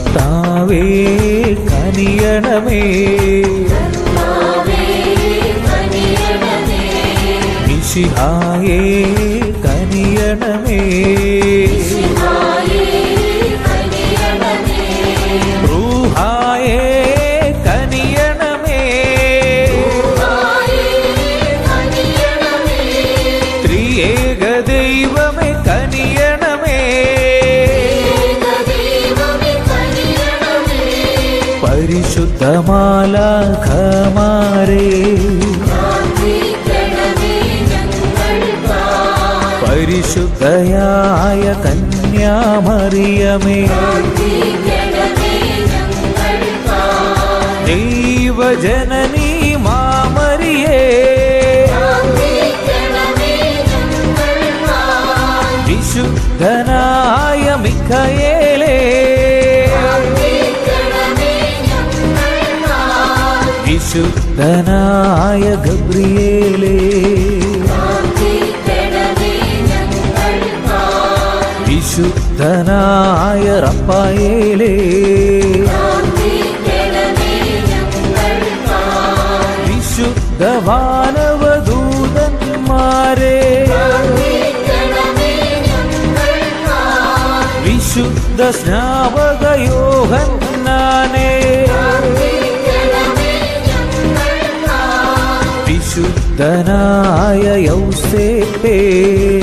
കർത്താവേ കനിയണമേ മിശിഹായേ കനിയണമേ റൂഹായേ കനിയണമേ ത്രിയേക ദൈവമേ കനിയണമേ പരിശുദ്ധമാലാഖമാരേ പരിശുദ്ധയായ കന്യാമറിയമേ ദൈവജനനീ മാമരിയേ വിശുദ്ധനായ മിഖയേലേ വിശുദ്ധനായ ഗബ്രിയേലേ വിശുദ്ധനായ റപ്പായേലേ വിശുദ്ധ വാനവദൂതന്മാരെ വിശുദ്ധ സ്നാപകയോഹന്നാനേ വിശുദ്ധനായ യൗസേപ്പേ